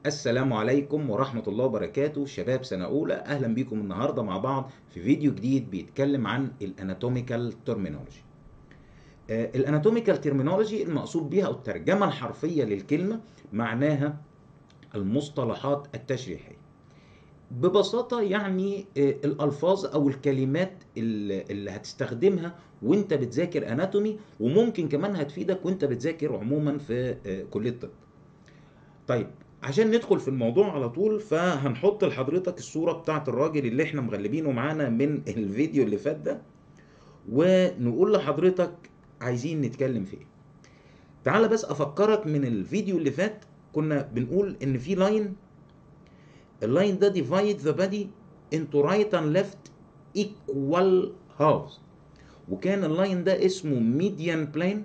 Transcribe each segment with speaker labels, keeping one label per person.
Speaker 1: السلام عليكم ورحمة الله وبركاته شباب سنة أولى أهلا بيكم النهاردة مع بعض في فيديو جديد بيتكلم عن الاناتوميكال ترمينولوجي الاناتوميكال ترمينولوجي المقصود بيها أو الترجمة الحرفية للكلمة معناها المصطلحات التشريحية ببساطة يعني الألفاظ أو الكلمات اللي هتستخدمها وانت بتذاكر اناتومي وممكن كمان هتفيدك وانت بتذاكر عموما في كلية الطب طيب عشان ندخل في الموضوع على طول فهنحط لحضرتك الصورة بتاعت الراجل اللي احنا مغلبينه معانا من الفيديو اللي فات ده ونقول لحضرتك عايزين نتكلم في ايه تعال بس افكرك من الفيديو اللي فات كنا بنقول ان في لاين اللاين ده divide the body into right and left equal halves وكان اللاين ده اسمه median plane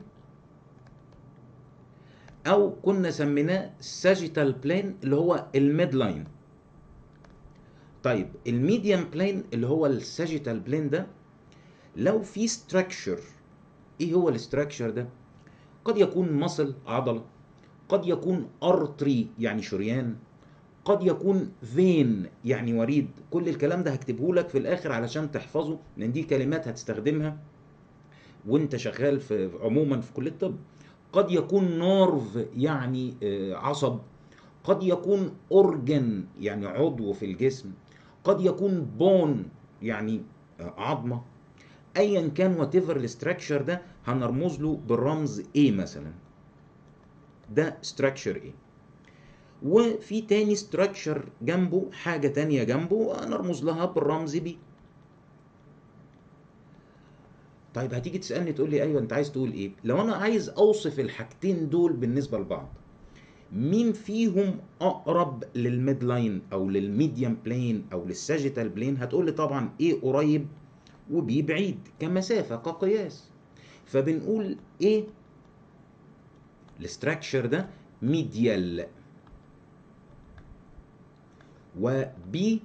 Speaker 1: او كنا سميناه sagittal plane اللي هو الميد لاين طيب الميديان بلين اللي هو الساجيتال بلين ده لو في structure ايه هو الاستراكشر ده قد يكون مصل عضله قد يكون ارتري يعني شريان قد يكون فين يعني وريد كل الكلام ده هكتبه لك في الاخر علشان تحفظه لان دي كلمات هتستخدمها وانت شغال في عموما في كليه الطب قد يكون نورف يعني عصب قد يكون اورجن يعني عضو في الجسم قد يكون بون يعني عظمه ايا كان وات ايفر الاستراكشر ده هنرمز له بالرمز A مثلا ده ستراكشر A وفي تاني ستراكشر جنبه حاجة تانية جنبه نرمز لها بالرمز B طيب هتيجي تسألني تقول لي أيوة أنت عايز تقول إيه؟ لو أنا عايز أوصف الحاجتين دول بالنسبة لبعض مين فيهم أقرب للميد لاين أو للميديم بلين أو للساجيتال بلين هتقول لي طبعا إيه قريب وبي بعيد كمسافة كقياس فبنقول إيه الاستراكشر ده ميديال وبي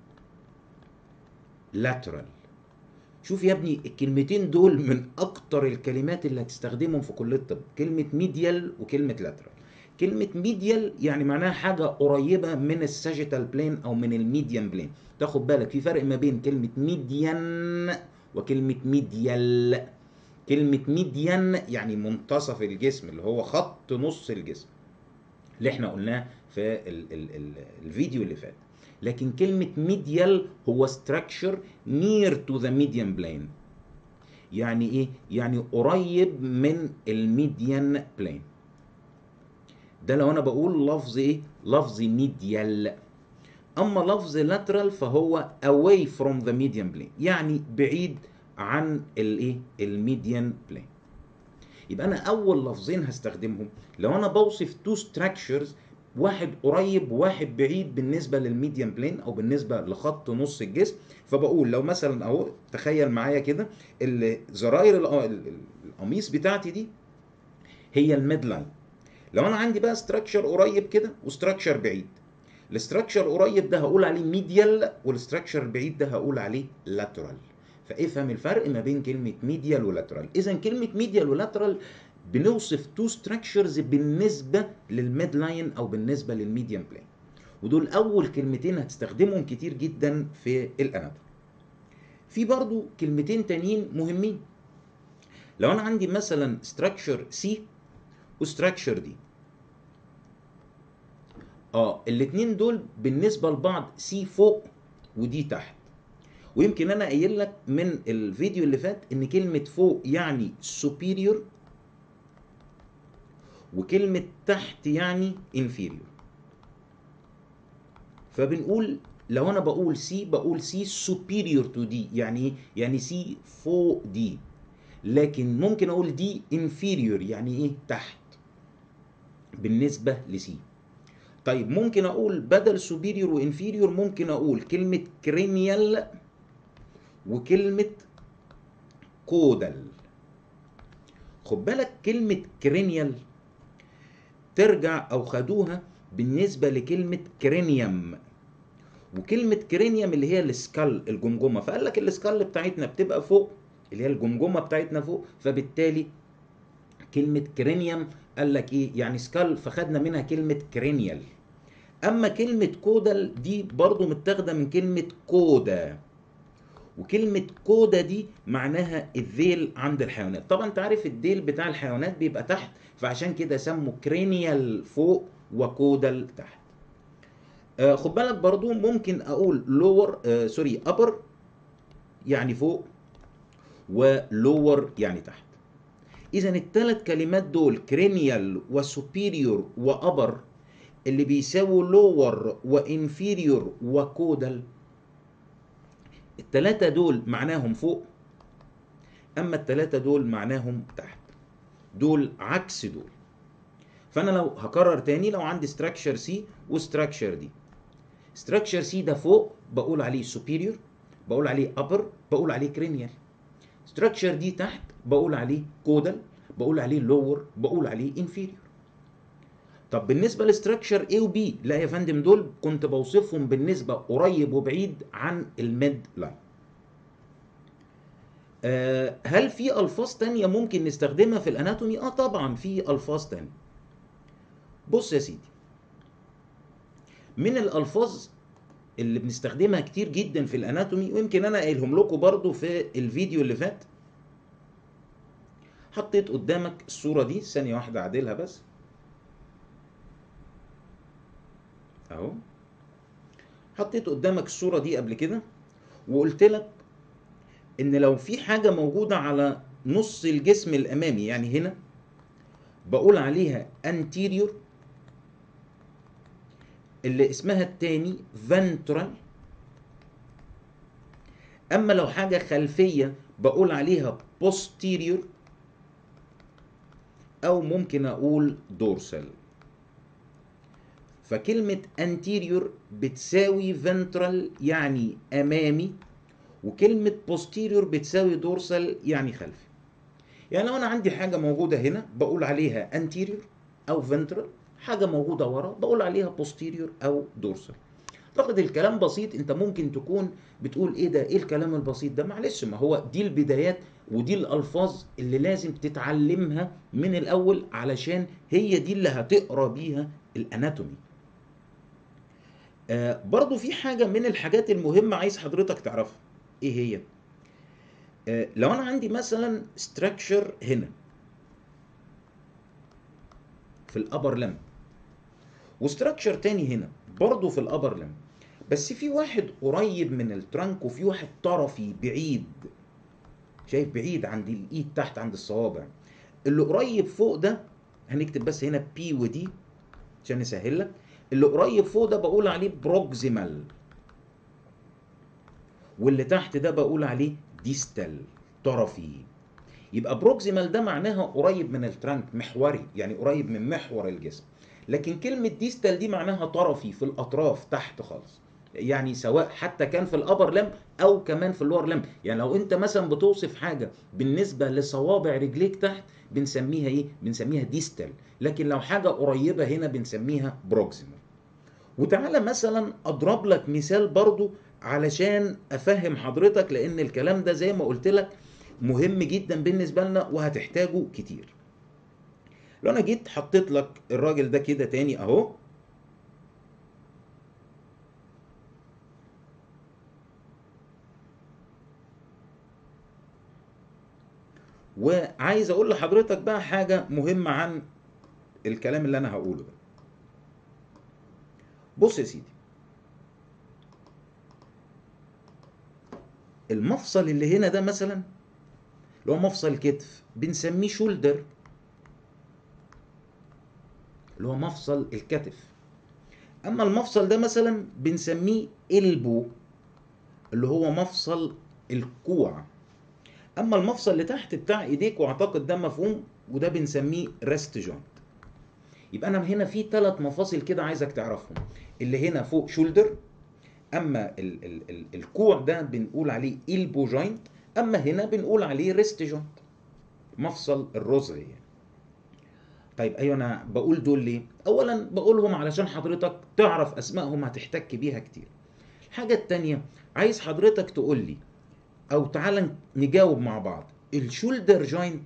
Speaker 1: لاترال شوف يا ابني الكلمتين دول من اكتر الكلمات اللي هتستخدمهم في كليه الطب كلمه ميديال وكلمه لاترال كلمه ميديال يعني معناها حاجه قريبه من الساجيتال بلين او من الميديان بلين تاخد بالك في فرق ما بين كلمه ميديان وكلمه ميديال كلمه ميديان يعني منتصف الجسم اللي هو خط نص الجسم اللي احنا قلناه في ال ال ال الفيديو اللي فات لكن كلمة ميديال هو structure near to the median plane يعني ايه؟ يعني قريب من الميديان بلين ده لو انا بقول لفظ ايه؟ لفظ ميديال اما لفظ lateral فهو away from the median plane يعني بعيد عن الايه؟ الميديان بلين يبقى انا اول لفظين هستخدمهم لو انا بوصف تو structures واحد قريب وواحد بعيد بالنسبه للميديان بلين او بالنسبه لخط نص الجسم فبقول لو مثلا اهو تخيل معايا كده زراير القميص بتاعتي دي هي الميد لاين لو انا عندي بقى ستراكشر قريب كده وستراكشر بعيد الاستراكشر قريب ده هقول عليه ميديال والاستراكشر البعيد ده هقول عليه لاترال فافهم الفرق ما بين كلمه ميديال ولاترال اذا كلمه ميديال ولاترال بنوصف تو ستراكشرز بالنسبه للميد لاين او بالنسبه للميديان بلين ودول اول كلمتين هتستخدمهم كتير جدا في الاناتومي في برضو كلمتين تانيين مهمين لو انا عندي مثلا ستراكشر سي وستراكشر دي اه الاتنين دول بالنسبه لبعض سي فوق ودي تحت ويمكن انا قايل لك من الفيديو اللي فات ان كلمه فوق يعني superior وكلمة تحت يعني inferior فبنقول لو انا بقول سي بقول سي superior to دي يعني ايه؟ يعني سي فوق دي لكن ممكن اقول دي inferior يعني ايه تحت بالنسبة لسي طيب ممكن اقول بدل superior وانفيريور ممكن اقول كلمة cranial وكلمة كودال خد بالك كلمة cranial ترجع او خدوها بالنسبه لكلمه كرينيوم وكلمه كرينيوم اللي هي السكال الجمجمه فقال لك السكال بتاعتنا بتبقى فوق اللي هي الجمجمه بتاعتنا فوق فبالتالي كلمه كرينيوم قال لك ايه يعني سكال فخدنا منها كلمه كرينيال اما كلمه كودال دي برضو متاخده من كلمه كودا وكلمة كودا دي معناها الذيل عند الحيوانات طبعا انت عارف الديل بتاع الحيوانات بيبقى تحت فعشان كده سموا كرينيال فوق وكودال تحت آه خد بالك برضو ممكن اقول لور آه سوري ابر يعني فوق ولور يعني تحت اذا الثلاث كلمات دول كرينيال وسوبيريور وابر اللي بيساووا لور وانفيريور وكودال التلاتة دول معناهم فوق اما التلاتة دول معناهم تحت دول عكس دول فانا لو هكرر تاني لو عندي structure سي وستراكشر دي structure سي ده فوق بقول عليه superior بقول عليه upper بقول عليه cranial structure دي تحت بقول عليه caudal بقول عليه lower بقول عليه inferior طب بالنسبة لستراكشر A و B لا يا فندم دول كنت بوصفهم بالنسبة قريب وبعيد عن الميد لاين آه هل في ألفاظ تانية ممكن نستخدمها في الأناتومي؟ آه طبعا في ألفاظ تانية بص يا سيدي من الألفاظ اللي بنستخدمها كتير جدا في الأناتومي ويمكن أنا قايلهم لكم برضو في الفيديو اللي فات حطيت قدامك الصورة دي ثانية واحدة أعدلها بس اهو حطيت قدامك الصوره دي قبل كده وقلت لك ان لو في حاجه موجوده على نص الجسم الامامي يعني هنا بقول عليها anterior اللي اسمها التاني ventral اما لو حاجه خلفيه بقول عليها posterior او ممكن اقول dorsal فكلمة anterior بتساوي ventral يعني أمامي وكلمة posterior بتساوي dorsal يعني خلفي يعني لو أنا عندي حاجة موجودة هنا بقول عليها anterior أو ventral حاجة موجودة ورا بقول عليها posterior أو dorsal اعتقد الكلام بسيط انت ممكن تكون بتقول ايه ده ايه الكلام البسيط ده معلش ما هو دي البدايات ودي الالفاظ اللي لازم تتعلمها من الاول علشان هي دي اللي هتقرا بيها الاناتومي آه برضو في حاجة من الحاجات المهمة عايز حضرتك تعرفها ايه هي آه لو انا عندي مثلا structure هنا في الابر لم وستراكشر تاني هنا برضو في الابر لم بس في واحد قريب من الترنك وفي واحد طرفي بعيد شايف بعيد عند الايد تحت عند الصوابع اللي قريب فوق ده هنكتب بس هنا بي ودي عشان نسهل لك اللي قريب فوق ده بقول عليه بروكسيمال واللي تحت ده بقول عليه ديستال طرفي يبقى بروكسيمال ده معناها قريب من الترانك محوري يعني قريب من محور الجسم لكن كلمة ديستال دي معناها طرفي في الأطراف تحت خالص يعني سواء حتى كان في الأبر لم أو كمان في اللور لم يعني لو أنت مثلا بتوصف حاجة بالنسبة لصوابع رجليك تحت بنسميها إيه؟ بنسميها ديستال لكن لو حاجة قريبة هنا بنسميها بروكسيمال وتعالى مثلا أضرب لك مثال برضو علشان أفهم حضرتك لأن الكلام ده زي ما قلت لك مهم جدا بالنسبة لنا وهتحتاجه كتير لو انا جيت حطيت لك الراجل ده كده تاني اهو وعايز اقول لحضرتك بقى حاجة مهمة عن الكلام اللي انا هقوله ده بص يا سيدي المفصل اللي هنا ده مثلا اللي هو مفصل الكتف بنسميه شولدر اللي هو مفصل الكتف اما المفصل ده مثلا بنسميه البو اللي هو مفصل الكوع اما المفصل اللي تحت بتاع ايديك واعتقد ده مفهوم وده بنسميه ريست جوينت يبقى انا هنا في ثلاث مفاصل كده عايزك تعرفهم اللي هنا فوق شولدر اما ال ال ال الكوع ده بنقول عليه البو جوينت اما هنا بنقول عليه ريست جوينت مفصل الرزق يعني طيب ايوه انا بقول دول ليه اولا بقولهم علشان حضرتك تعرف اسمائهم هتحتك بيها كتير الحاجه التانية عايز حضرتك تقول لي او تعالى نجاوب مع بعض الشولدر جوينت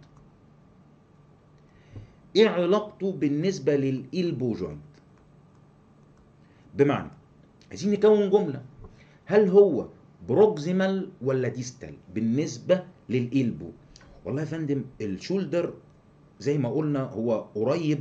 Speaker 1: ايه علاقته بالنسبه للإلبو جوينت بمعنى عايزين نكون جمله هل هو بروكسيمال ولا ديستال بالنسبه للإلبو والله يا فندم الشولدر زي ما قلنا هو قريب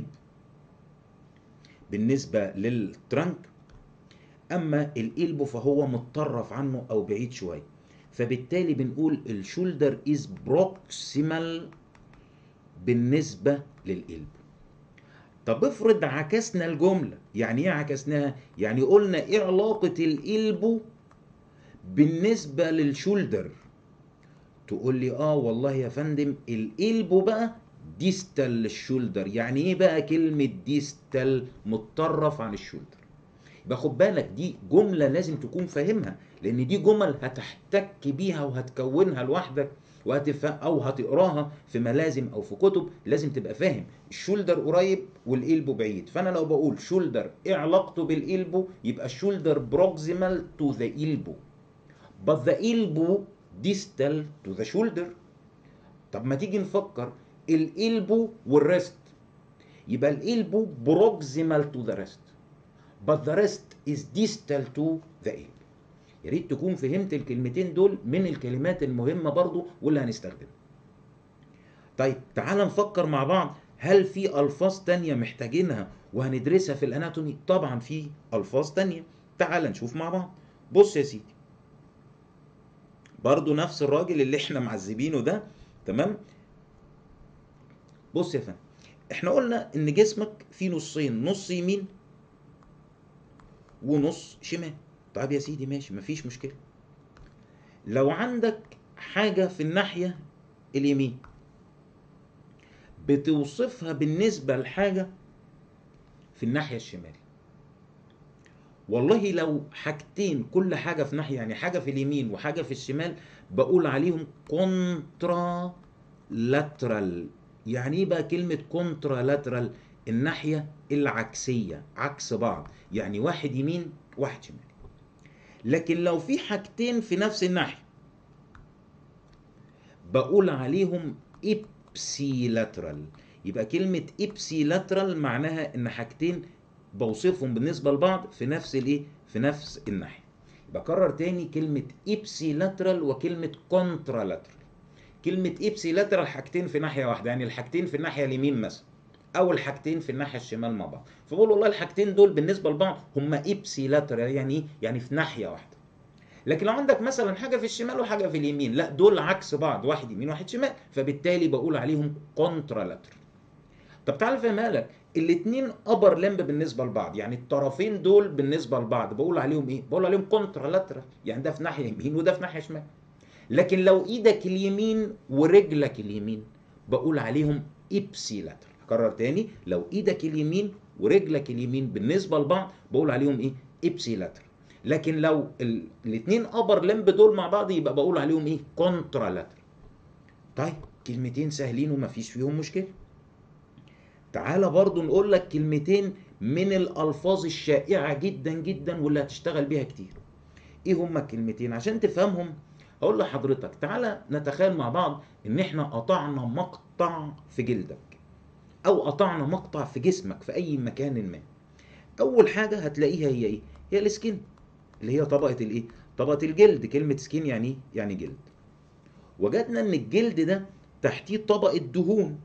Speaker 1: بالنسبه للترنك اما الإلبو فهو متطرف عنه او بعيد شويه فبالتالي بنقول الشولدر از بروكسيمال بالنسبه للإلبو طب افرض عكسنا الجمله يعني ايه عكسناها يعني قلنا ايه علاقه الإلبو بالنسبه للشولدر تقول لي اه والله يا فندم الإلبو بقى ديستال للشولدر يعني ايه بقى كلمه ديستال متطرف عن الشولدر يبقى خد بالك دي جمله لازم تكون فاهمها لان دي جمل هتحتك بيها وهتكونها لوحدك وهتفهم او هتقراها في ملازم او في كتب لازم تبقى فاهم الشولدر قريب والإلبو بعيد فانا لو بقول شولدر ايه علاقته بالإلبو يبقى الشولدر بروكسيمال تو ذا إلبو but the elbow distal to the shoulder طب ما تيجي نفكر الإلبو والريست يبقى الإلبو بروكسيمال تو ذا ريست but the rest is distal to the elbow يا ريت تكون فهمت الكلمتين دول من الكلمات المهمة برضو واللي هنستخدمها طيب تعال نفكر مع بعض هل في ألفاظ تانية محتاجينها وهندرسها في الأناتومي طبعا في ألفاظ تانية تعال نشوف مع بعض بص يا سيدي برضو نفس الراجل اللي احنا معذبينه ده تمام بص يا فندم احنا قلنا ان جسمك فيه نصين نص يمين ونص شمال طيب يا سيدي ماشي مفيش مشكلة لو عندك حاجة في الناحية اليمين بتوصفها بالنسبة لحاجة في الناحية الشمال والله لو حاجتين كل حاجة في ناحية يعني حاجة في اليمين وحاجة في الشمال بقول عليهم كونترا لاترال يعني ايه بقى كلمة كونترا لاترال الناحية العكسية عكس بعض يعني واحد يمين واحد شمال لكن لو في حاجتين في نفس الناحية بقول عليهم إبسي لاترال يبقى كلمة إبسي لاترال معناها إن حاجتين بوصفهم بالنسبة لبعض في نفس الإيه؟ في نفس الناحية يبقى كرر تاني كلمة إبسي لاترال وكلمة كونترا لاترال كلمة إبسي لاترال حاجتين في ناحية واحدة يعني الحاجتين في الناحية اليمين مثلا او الحاجتين في الناحيه الشمال مع بعض فبقول والله الحاجتين دول بالنسبه لبعض هما ابسي لاترال يعني ايه يعني في ناحيه واحده لكن لو عندك مثلا حاجه في الشمال وحاجه في اليمين لا دول عكس بعض واحد يمين واحد شمال فبالتالي بقول عليهم كونترا لاترال طب تعال افهمها لك الاثنين ابر لمب بالنسبه لبعض يعني الطرفين دول بالنسبه لبعض بقول عليهم ايه بقول عليهم كونترا لاترال يعني ده في ناحيه يمين وده في ناحيه شمال لكن لو ايدك اليمين ورجلك اليمين بقول عليهم ابسي لاترال هكرر تاني لو ايدك اليمين ورجلك اليمين بالنسبه لبعض بقول عليهم ايه ابسي لاترال لكن لو الاثنين ابر لمب دول مع بعض يبقى بقول عليهم ايه كونترا لاترال طيب كلمتين سهلين ومفيش فيهم مشكله تعالى برضو نقول لك كلمتين من الالفاظ الشائعه جدا جدا واللي هتشتغل بيها كتير ايه هما الكلمتين عشان تفهمهم هقول لحضرتك تعالى نتخيل مع بعض ان احنا قطعنا مقطع في جلدك او قطعنا مقطع في جسمك في اي مكان ما اول حاجه هتلاقيها هي ايه هي السكين اللي هي طبقه الايه طبقه الجلد كلمه سكين يعني ايه يعني جلد وجدنا ان الجلد ده تحتيه طبقه دهون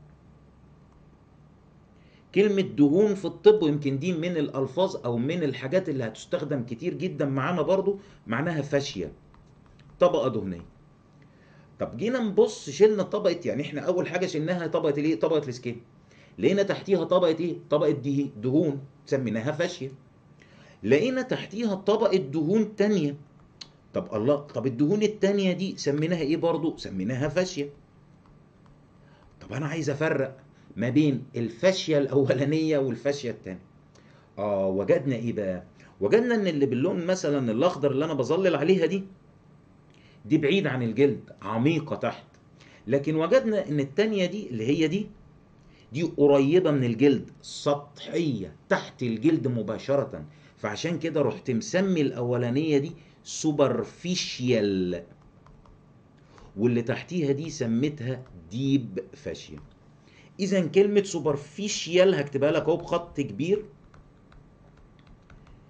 Speaker 1: كلمة دهون في الطب ويمكن دي من الألفاظ أو من الحاجات اللي هتستخدم كتير جدا معانا برضو معناها فاشية طبقة دهنية طب جينا نبص شلنا طبقة يعني احنا أول حاجة شلناها طبقة الايه؟ طبقة السكين لقينا تحتيها طبقة ايه؟ طبقة دي دهون سميناها فاشية لقينا تحتيها طبقة دهون تانية طب الله طب الدهون التانية دي سميناها ايه برضو؟ سميناها فاشية طب أنا عايز أفرق ما بين الفاشية الأولانية والفاشية التانية آه وجدنا إيه بقى؟ وجدنا إن اللي باللون مثلا الأخضر اللي أنا بظلل عليها دي دي بعيد عن الجلد عميقة تحت لكن وجدنا إن التانية دي اللي هي دي دي قريبة من الجلد سطحية تحت الجلد مباشرة فعشان كده رحت مسمي الأولانية دي سوبرفيشيال واللي تحتيها دي سميتها ديب فاشيا اذا كلمه سوبرفيشيال هكتبها لك اهو بخط كبير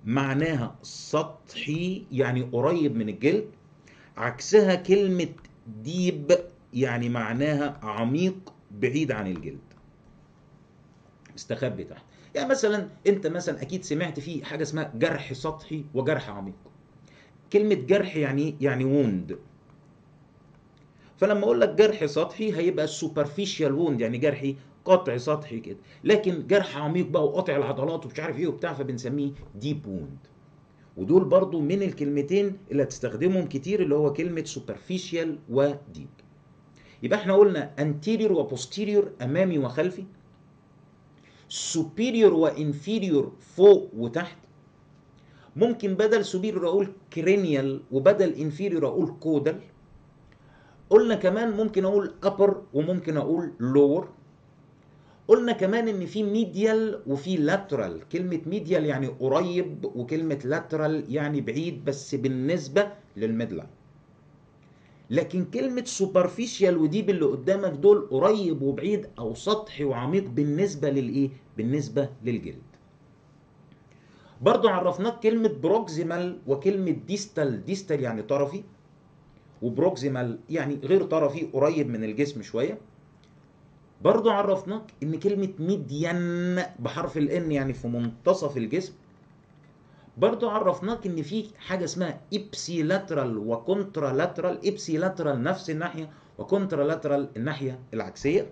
Speaker 1: معناها سطحي يعني قريب من الجلد عكسها كلمة ديب يعني معناها عميق بعيد عن الجلد مستخبي تحت يعني مثلا انت مثلا اكيد سمعت في حاجه اسمها جرح سطحي وجرح عميق كلمه جرح يعني يعني ووند فلما اقول لك جرح سطحي هيبقى سوبرفيشال ووند يعني جرحي قطع سطحي كده لكن جرح عميق بقى وقطع العضلات ومش عارف ايه وبتاع فبنسميه ديب ووند ودول برضو من الكلمتين اللي هتستخدمهم كتير اللي هو كلمة سوبرفيشال وديب يبقى احنا قلنا anterior وبوستيريور امامي وخلفي superior وانفيريور فوق وتحت ممكن بدل superior اقول cranial وبدل inferior اقول caudal قلنا كمان ممكن اقول upper وممكن اقول lower قلنا كمان ان في ميديال وفي لاترال كلمة ميديال يعني قريب وكلمة لاترال يعني بعيد بس بالنسبة للميدلاين لكن كلمة سوبرفيشال وديب اللي قدامك دول قريب وبعيد او سطحي وعميق بالنسبة للايه بالنسبة للجلد برضو عرفناك كلمة بروكسيمال وكلمة ديستال ديستال يعني طرفي وبروكسيمال يعني غير طرفي قريب من الجسم شوية برضو عرفناك ان كلمة ميديان بحرف الان يعني في منتصف الجسم برضو عرفناك ان في حاجة اسمها ابسي لاترال وكونترا لاترال ابسي لاترال نفس الناحية وكونترا لاترال الناحية العكسية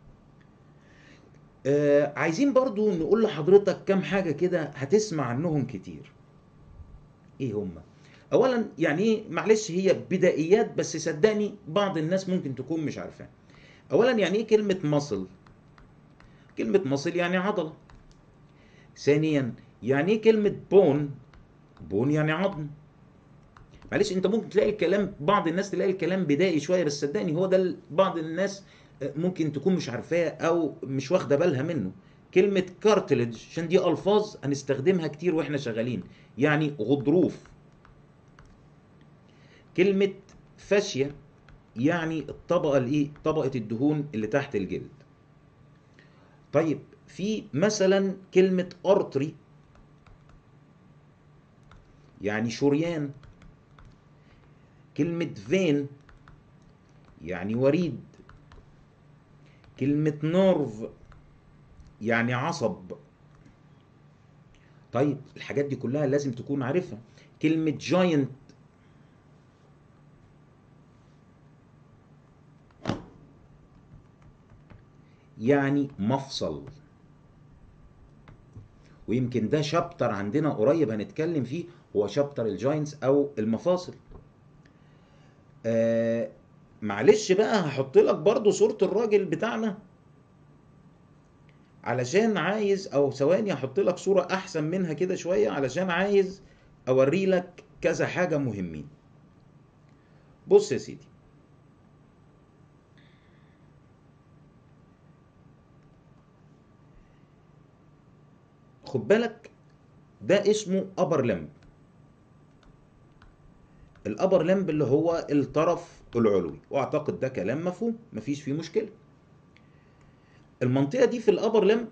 Speaker 1: آه عايزين برضو نقول لحضرتك كام حاجة كده هتسمع عنهم كتير ايه هما اولا يعني ايه معلش هي بدائيات بس صدقني بعض الناس ممكن تكون مش عارفاها اولا يعني ايه كلمة مصل كلمة مصل يعني عضلة ثانيا يعني ايه كلمة بون بون يعني عظم معلش انت ممكن تلاقي الكلام بعض الناس تلاقي الكلام بدائي شوية بس صدقني هو ده بعض الناس ممكن تكون مش عارفاه او مش واخده بالها منه كلمة كارتلج عشان دي الفاظ هنستخدمها كتير واحنا شغالين يعني غضروف كلمة فاشية يعني الطبقة الايه طبقة الدهون اللي تحت الجلد طيب في مثلا كلمة ارتري يعني شريان كلمة فين يعني وريد كلمة نيرف يعني عصب طيب الحاجات دي كلها لازم تكون عارفها كلمة جاينت يعني مفصل ويمكن ده شابتر عندنا قريب هنتكلم فيه هو شابتر الجاينتس او المفاصل آه معلش بقى هحط لك برضو صورة الراجل بتاعنا علشان عايز او ثواني هحط لك صورة احسن منها كده شوية علشان عايز اوري لك كذا حاجة مهمين بص يا سيدي خد بالك ده اسمه ابر لمب الابر لمب اللي هو الطرف العلوي واعتقد ده كلام مفهوم مفيش فيه مشكله المنطقه دي في الابر لمب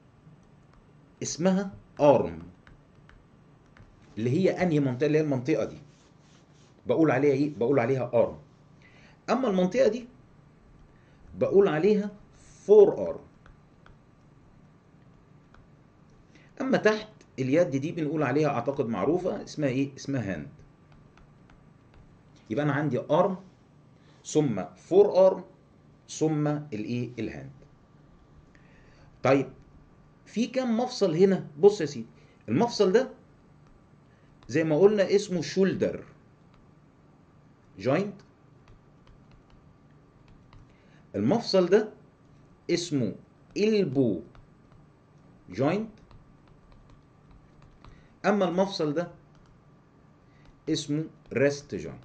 Speaker 1: اسمها ارم اللي هي انهي منطقه اللي هي المنطقه دي بقول عليها ايه بقول عليها ارم اما المنطقه دي بقول عليها فور ارم اما تحت اليد دي بنقول عليها اعتقد معروفه اسمها ايه اسمها هاند يبقى انا عندي ارم ثم فور ارم ثم الايه الهاند طيب في كام مفصل هنا بص يا سيدي المفصل ده زي ما قلنا اسمه شولدر جوينت المفصل ده اسمه البو جوينت اما المفصل ده اسمه ريست جوينت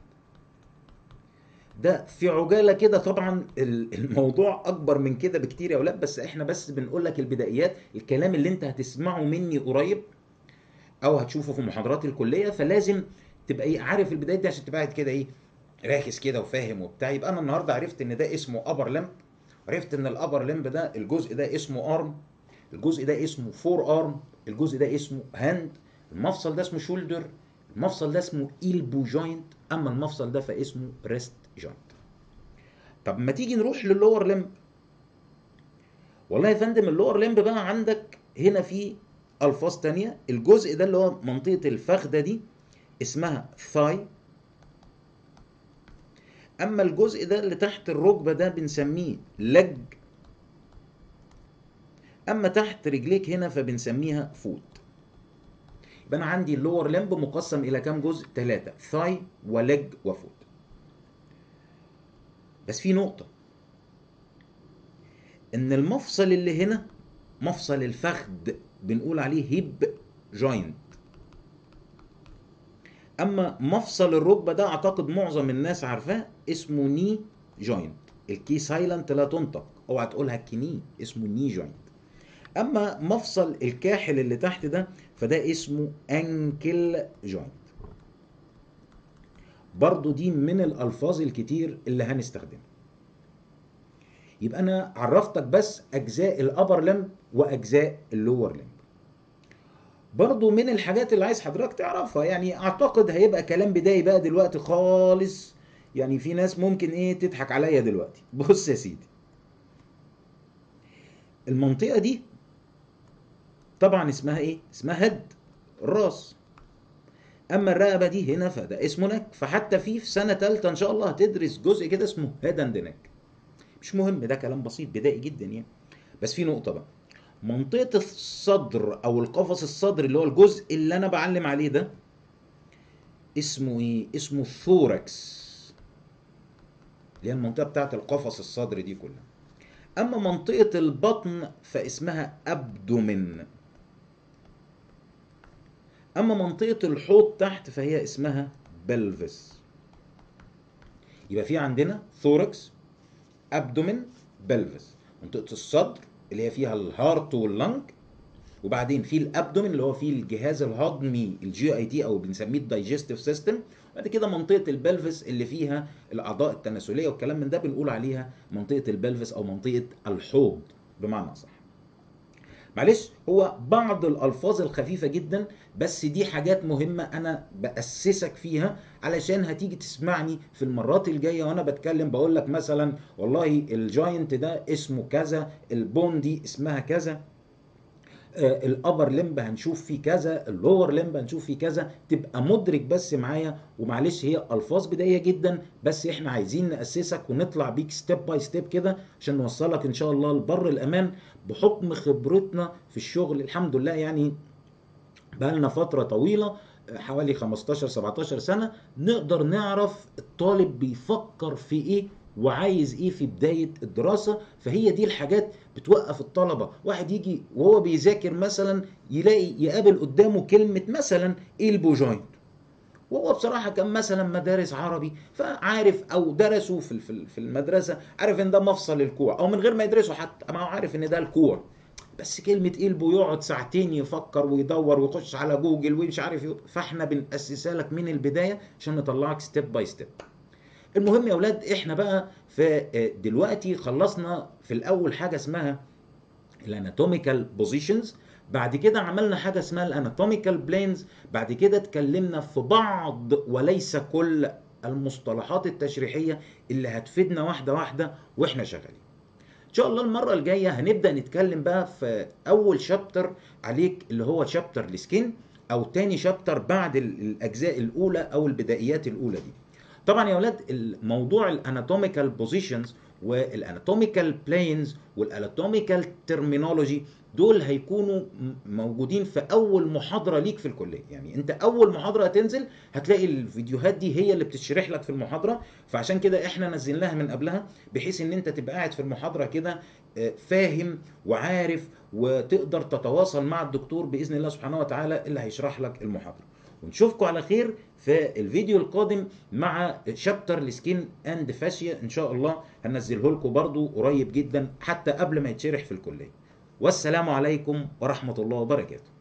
Speaker 1: ده في عجاله كده طبعا الموضوع اكبر من كده بكتير يا اولاد بس احنا بس بنقول لك البدايات الكلام اللي انت هتسمعه مني قريب او هتشوفه في محاضرات الكليه فلازم تبقى ايه عارف البدايات دي عشان تبقى قاعد كده ايه راكز كده وفاهم وبتاع يبقى انا النهارده عرفت ان ده اسمه ابر لمب عرفت ان الابر لمب ده الجزء ده اسمه ارم الجزء ده اسمه فور ارم الجزء ده اسمه هاند المفصل ده اسمه شولدر المفصل ده اسمه إيلبو جوينت اما المفصل ده فاسمه ريست جوينت طب ما تيجي نروح للور لمب والله يا فندم اللور لمب بقى عندك هنا في الفاظ تانية الجزء ده اللي هو منطقة الفخدة دي اسمها ثاي اما الجزء ده اللي تحت الركبة ده بنسميه لج اما تحت رجليك هنا فبنسميها فوت يبقى انا عندي اللور لمب مقسم الى كام جزء ثلاثة ثاي ولج وفوت بس في نقطة ان المفصل اللي هنا مفصل الفخذ بنقول عليه هيب جوينت اما مفصل الركبه ده اعتقد معظم الناس عارفاه اسمه ني جوينت الكي سايلنت لا تنطق اوعى تقولها كني اسمه ني جوينت اما مفصل الكاحل اللي تحت ده فده اسمه انكل جوينت برضو دي من الالفاظ الكتير اللي هنستخدمها يبقى انا عرفتك بس اجزاء الابر لمب واجزاء اللور لمب برضو من الحاجات اللي عايز حضرتك تعرفها يعني اعتقد هيبقى كلام بداية بقى دلوقتي خالص يعني في ناس ممكن ايه تضحك عليا دلوقتي بص يا سيدي المنطقة دي طبعا اسمها ايه اسمها هد الراس اما الرقبة دي هنا فده اسمه نك فحتى في في سنة تالتة ان شاء الله هتدرس جزء كده اسمه هيد اند نك مش مهم ده كلام بسيط بدائي جدا يعني بس في نقطة بقى منطقة الصدر أو القفص الصدري اللي هو الجزء اللي أنا بعلم عليه ده اسمه إيه؟ اسمه الثوركس اللي هي المنطقة بتاعت القفص الصدري دي كلها أما منطقة البطن فاسمها أبدومين أما منطقة الحوض تحت فهي اسمها بلفس يبقى في عندنا ثوركس أبدومين بلفس منطقة الصدر اللي هي فيها الهارت واللنج وبعدين في الابدومين اللي هو فيه الجهاز الهضمي الجي اي تي او بنسميه الدايجستيف سيستم بعد كده منطقه البلفس اللي فيها الاعضاء التناسليه والكلام من ده بنقول عليها منطقه البلفس او منطقه الحوض بمعنى صح معلش هو بعض الالفاظ الخفيفه جدا بس دي حاجات مهمه انا باسسك فيها علشان هتيجي تسمعني في المرات الجايه وانا بتكلم بقول لك مثلا والله الجاينت ده اسمه كذا البون دي اسمها كذا آه الابر لمب هنشوف فيه كذا اللور لمب هنشوف فيه كذا تبقى مدرك بس معايا ومعلش هي الفاظ بدائيه جدا بس احنا عايزين ناسسك ونطلع بيك ستيب باي ستيب كده عشان نوصلك ان شاء الله لبر الامان بحكم خبرتنا في الشغل الحمد لله يعني بقالنا فتره طويله حوالي 15 17 سنه نقدر نعرف الطالب بيفكر في ايه وعايز ايه في بدايه الدراسه فهي دي الحاجات بتوقف الطلبه واحد يجي وهو بيذاكر مثلا يلاقي يقابل قدامه كلمه مثلا البو جوينت وهو بصراحة كان مثلا مدارس عربي فعارف أو درسوا في في المدرسة عارف إن ده مفصل الكوع أو من غير ما يدرسوا حتى ما هو عارف إن ده الكوع بس كلمة إلبو يقعد ساعتين يفكر ويدور ويخش على جوجل ومش عارف يو... فاحنا بنأسسها لك من البداية عشان نطلعك ستيب باي ستيب المهم يا اولاد احنا بقى في دلوقتي خلصنا في الاول حاجه اسمها الاناتوميكال بوزيشنز بعد كده عملنا حاجه اسمها الاناتوميكال بلينز بعد كده اتكلمنا في بعض وليس كل المصطلحات التشريحيه اللي هتفيدنا واحده واحده واحنا شغالين ان شاء الله المره الجايه هنبدا نتكلم بقى في اول شابتر عليك اللي هو شابتر السكين او تاني شابتر بعد الاجزاء الاولى او البدايات الاولى دي طبعا يا اولاد الموضوع الاناتوميكال بوزيشنز والاناتوميكال بلينز والاناتوميكال ترمينولوجي دول هيكونوا موجودين في اول محاضره ليك في الكليه يعني انت اول محاضره هتنزل هتلاقي الفيديوهات دي هي اللي بتشرح لك في المحاضره فعشان كده احنا نزلناها من قبلها بحيث ان انت تبقى قاعد في المحاضره كده فاهم وعارف وتقدر تتواصل مع الدكتور باذن الله سبحانه وتعالى اللي هيشرح لك المحاضره ونشوفكم على خير في الفيديو القادم مع شابتر السكين اند فاشيا ان شاء الله هنزله لكم برضو قريب جدا حتى قبل ما يتشرح في الكليه والسلام عليكم ورحمه الله وبركاته